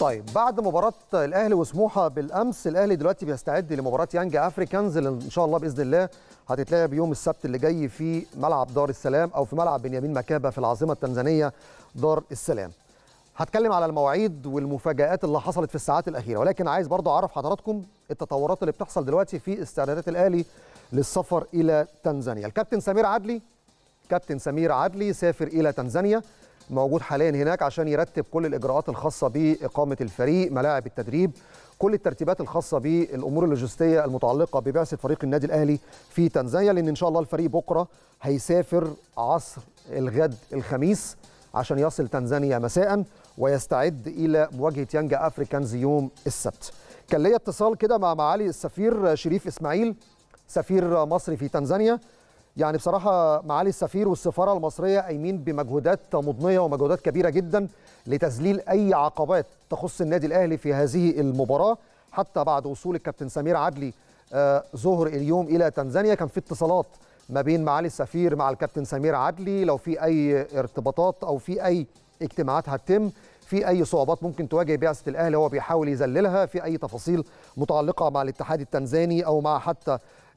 طيب بعد مباراة الأهلي وسموحة بالأمس الأهلي دلوقتي بيستعد لمباراة يانج أفريكانز اللي إن شاء الله بإذن الله هتتلعب يوم السبت اللي جاي في ملعب دار السلام أو في ملعب بنيامين مكابة في العاصمة التنزانية دار السلام. هتكلم على المواعيد والمفاجآت اللي حصلت في الساعات الأخيرة ولكن عايز برضو أعرف حضراتكم التطورات اللي بتحصل دلوقتي في استعدادات الأهلي للسفر إلى تنزانيا. الكابتن سمير عدلي كابتن سمير عدلي سافر إلى تنزانيا موجود حاليا هناك عشان يرتب كل الاجراءات الخاصه باقامه الفريق ملاعب التدريب كل الترتيبات الخاصه بالامور اللوجستيه المتعلقه ببعثه فريق النادي الاهلي في تنزانيا لان ان شاء الله الفريق بكره هيسافر عصر الغد الخميس عشان يصل تنزانيا مساء ويستعد الى مواجهه يانجا افريكانز يوم السبت كان ليا اتصال كده مع معالي السفير شريف اسماعيل سفير مصري في تنزانيا يعني بصراحة معالي السفير والسفارة المصرية قايمين بمجهودات مضنية ومجهودات كبيرة جدا لتذليل أي عقبات تخص النادي الأهلي في هذه المباراة حتى بعد وصول الكابتن سمير عدلي آه ظهر اليوم إلى تنزانيا كان في اتصالات ما بين معالي السفير مع الكابتن سمير عدلي لو في أي ارتباطات أو في أي اجتماعات هتتم في اي صعوبات ممكن تواجه بعثه الاهلي هو بيحاول يذللها في اي تفاصيل متعلقه مع الاتحاد التنزاني او مع حتى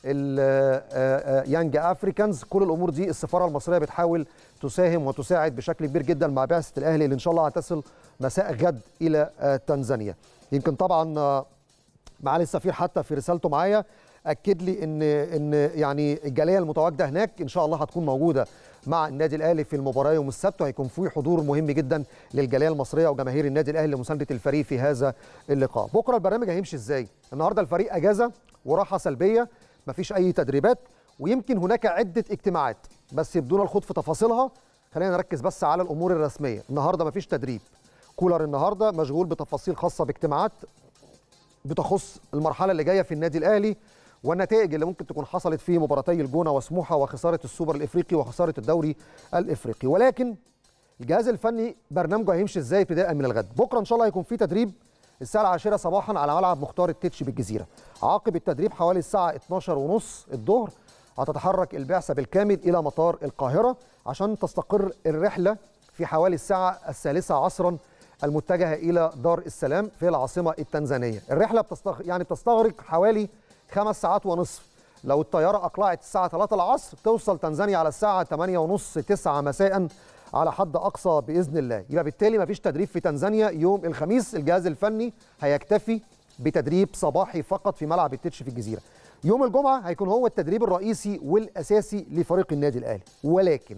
يانج افريكانز كل الامور دي السفاره المصريه بتحاول تساهم وتساعد بشكل كبير جدا مع بعثه الاهلي اللي ان شاء الله هتصل مساء غد الى تنزانيا يمكن طبعا معالي السفير حتى في رسالته معايا اكد لي ان ان يعني الجاليه المتواجده هناك ان شاء الله هتكون موجوده مع النادي الاهلي في المباراه يوم السبت وهيكون في حضور مهم جدا للجاليه المصريه وجماهير النادي الاهلي لمسانده الفريق في هذا اللقاء بكره البرنامج هيمشي ازاي النهارده الفريق اجازه وراحه سلبيه مفيش اي تدريبات ويمكن هناك عده اجتماعات بس بدون الخوض في تفاصيلها خلينا نركز بس على الامور الرسميه النهارده مفيش تدريب كولر النهارده مشغول بتفاصيل خاصه باجتماعات بتخص المرحله اللي جايه في النادي الاهلي والنتائج اللي ممكن تكون حصلت في مباراتي الجونه وسموحه وخساره السوبر الافريقي وخساره الدوري الافريقي ولكن الجهاز الفني برنامجه هيمشي ازاي ابتداء من الغد بكره ان شاء الله هيكون في تدريب الساعه العاشرة صباحا على ملعب مختار التتش بالجزيره عقب التدريب حوالي الساعه 12 ونص الظهر هتتحرك البعثه بالكامل الى مطار القاهره عشان تستقر الرحله في حوالي الساعه الثالثه عصرا المتجهه الى دار السلام في العاصمه التنزانيه الرحله بتستغ... يعني بتستغرق حوالي خمس ساعات ونصف لو الطياره اقلعت الساعه 3 العصر توصل تنزانيا على الساعه 8 ونص 9 مساء على حد اقصى باذن الله يبقى بالتالي مفيش تدريب في تنزانيا يوم الخميس الجهاز الفني هيكتفي بتدريب صباحي فقط في ملعب التتش في الجزيره يوم الجمعه هيكون هو التدريب الرئيسي والاساسي لفريق النادي الاهلي ولكن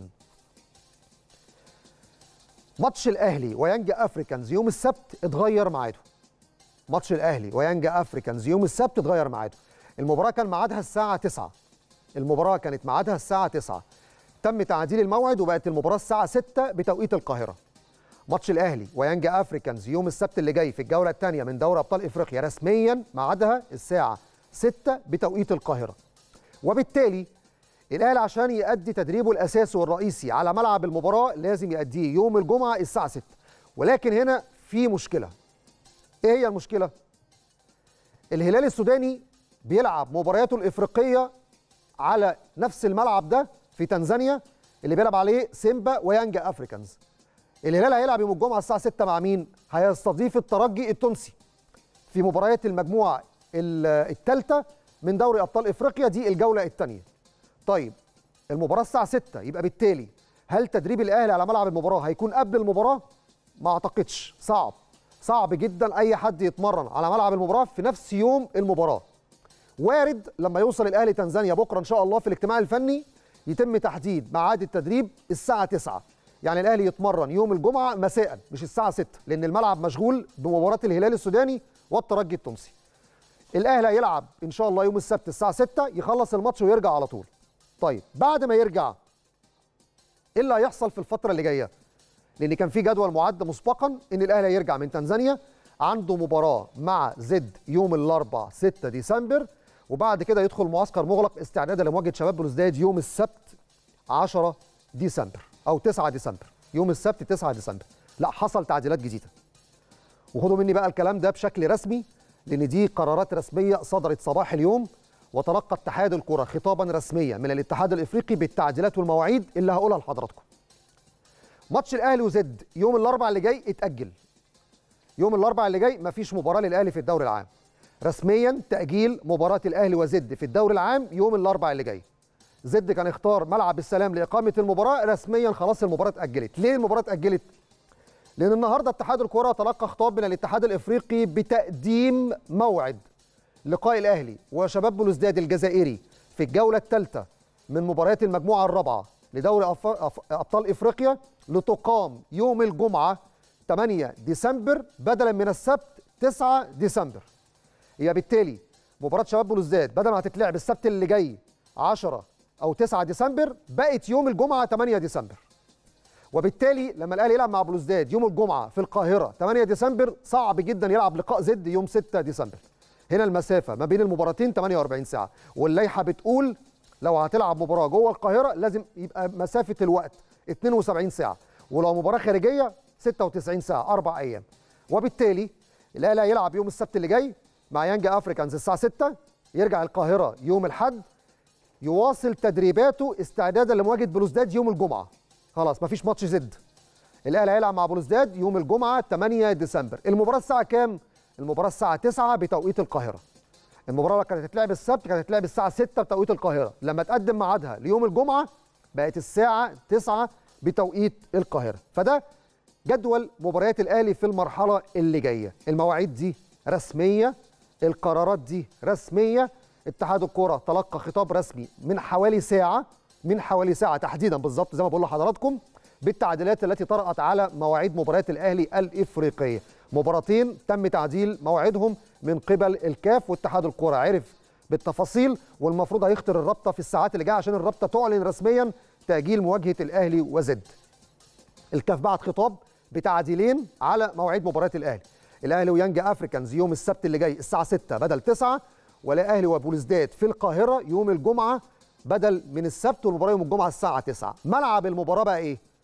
ماتش الاهلي ويانج افريكانز يوم السبت اتغير ميعاده ماتش الاهلي ويانج افريكانز يوم السبت اتغير ميعاده المباراه كان ميعادها الساعه 9 المباراه كانت ميعادها الساعه 9 تم تعديل الموعد وبقت المباراه الساعه 6 بتوقيت القاهره ماتش الاهلي ويانج افريكانز يوم السبت اللي جاي في الجوله الثانيه من دوري ابطال افريقيا رسميا ميعادها الساعه 6 بتوقيت القاهره وبالتالي الاهلي عشان يؤدي تدريبه الاساسي والرئيسي على ملعب المباراه لازم يؤديه يوم الجمعه الساعه 6 ولكن هنا في مشكله ايه هي المشكله الهلال السوداني بيلعب مبارياته الافريقيه على نفس الملعب ده في تنزانيا اللي بيلعب عليه سيمبا ويانجا افريكانز الهلال هيلعب يوم الجمعه الساعه 6 مع مين هيستضيف الترجي التونسي في مباريات المجموعه الثالثه من دوري ابطال افريقيا دي الجوله الثانيه طيب المباراه الساعه 6 يبقى بالتالي هل تدريب الاهلي على ملعب المباراه هيكون قبل المباراه ما اعتقدش صعب صعب جدا اي حد يتمرن على ملعب المباراه في نفس يوم المباراه وارد لما يوصل الاهلي تنزانيا بكره ان شاء الله في الاجتماع الفني يتم تحديد ميعاد التدريب الساعه 9 يعني الاهلي يتمرن يوم الجمعه مساء مش الساعه 6 لان الملعب مشغول بمباراه الهلال السوداني والترجي التونسي الاهلي هيلعب ان شاء الله يوم السبت الساعه 6 يخلص الماتش ويرجع على طول طيب بعد ما يرجع ايه اللي هيحصل في الفتره اللي جايه لان كان في جدول معد مسبقا ان الاهلي هيرجع من تنزانيا عنده مباراه مع زد يوم الاربعاء 6 ديسمبر وبعد كده يدخل معسكر مغلق استعدادا لمواجهه شباب بلوزداد يوم السبت 10 ديسمبر او 9 ديسمبر يوم السبت 9 ديسمبر لا حصل تعديلات جديده وخدوا مني بقى الكلام ده بشكل رسمي لان دي قرارات رسميه صدرت صباح اليوم وتلقى اتحاد الكره خطابا رسميا من الاتحاد الافريقي بالتعديلات والمواعيد اللي هقولها لحضراتكم ماتش الاهلي وزد يوم الاربعاء اللي جاي اتاجل يوم الاربعاء اللي جاي مفيش مباراه للاهلي في الدوري العام رسميا تاجيل مباراه الاهلي وزد في الدوري العام يوم الاربعاء اللي جاي زد كان اختار ملعب السلام لاقامه المباراه رسميا خلاص المباراه اتاجلت ليه المباراه اتاجلت لان النهارده اتحاد الكره تلقى خطاب من الاتحاد الافريقي بتقديم موعد لقاء الاهلي وشباب بلوزداد الجزائري في الجوله الثالثه من مباريات المجموعه الرابعه لدوري أف- أف- ابطال افريقيا لتقام يوم الجمعه 8 ديسمبر بدلا من السبت 9 ديسمبر هي بالتالي مباراه شباب بلوزداد بدل ما هتتلعب السبت اللي جاي 10 او 9 ديسمبر بقت يوم الجمعه 8 ديسمبر وبالتالي لما الاهلي يلعب مع بلوزداد يوم الجمعه في القاهره 8 ديسمبر صعب جدا يلعب لقاء زد يوم 6 ديسمبر هنا المسافه ما بين المباراتين 48 ساعه واللائحه بتقول لو هتلعب مباراه جوه القاهره لازم يبقى مسافه الوقت 72 ساعه ولو مباراه خارجيه 96 ساعه اربع ايام وبالتالي الاهلي هيلعب يوم السبت اللي جاي مع يانج افريكانز الساعه 6 يرجع القاهره يوم الاحد يواصل تدريباته استعدادا لمواجهه بلوزداد يوم الجمعه خلاص مفيش ماتش زد الاهلي هيلعب مع بلوزداد يوم الجمعه 8 ديسمبر المباراه الساعه كام المباراه الساعه 9 بتوقيت القاهره المباراه كانت هتتلعب السبت كانت هتتلعب الساعه 6 بتوقيت القاهره لما تقدم ميعادها ليوم الجمعه بقت الساعه 9 بتوقيت القاهره فده جدول مباريات الاهلي في المرحله اللي جايه المواعيد دي رسميه القرارات دي رسميه اتحاد الكره تلقى خطاب رسمي من حوالي ساعه من حوالي ساعه تحديدا بالظبط زي ما بقول لحضراتكم بالتعديلات التي طرأت على مواعيد مباريات الاهلي الافريقيه مباراتين تم تعديل موعدهم من قبل الكاف واتحاد الكره عرف بالتفاصيل والمفروض هيخطر الرابطه في الساعات اللي جايه عشان الرابطه تعلن رسميا تاجيل مواجهه الاهلي وزد الكاف بعت خطاب بتعديلين على مواعيد مباريات الاهلي الاهلي ويانج افريكانز يوم السبت اللي جاي الساعه 6 بدل 9 والاهلي وبوليسداد في القاهره يوم الجمعه بدل من السبت والمباراه يوم الجمعه الساعه 9 ملعب المباراه بقى ايه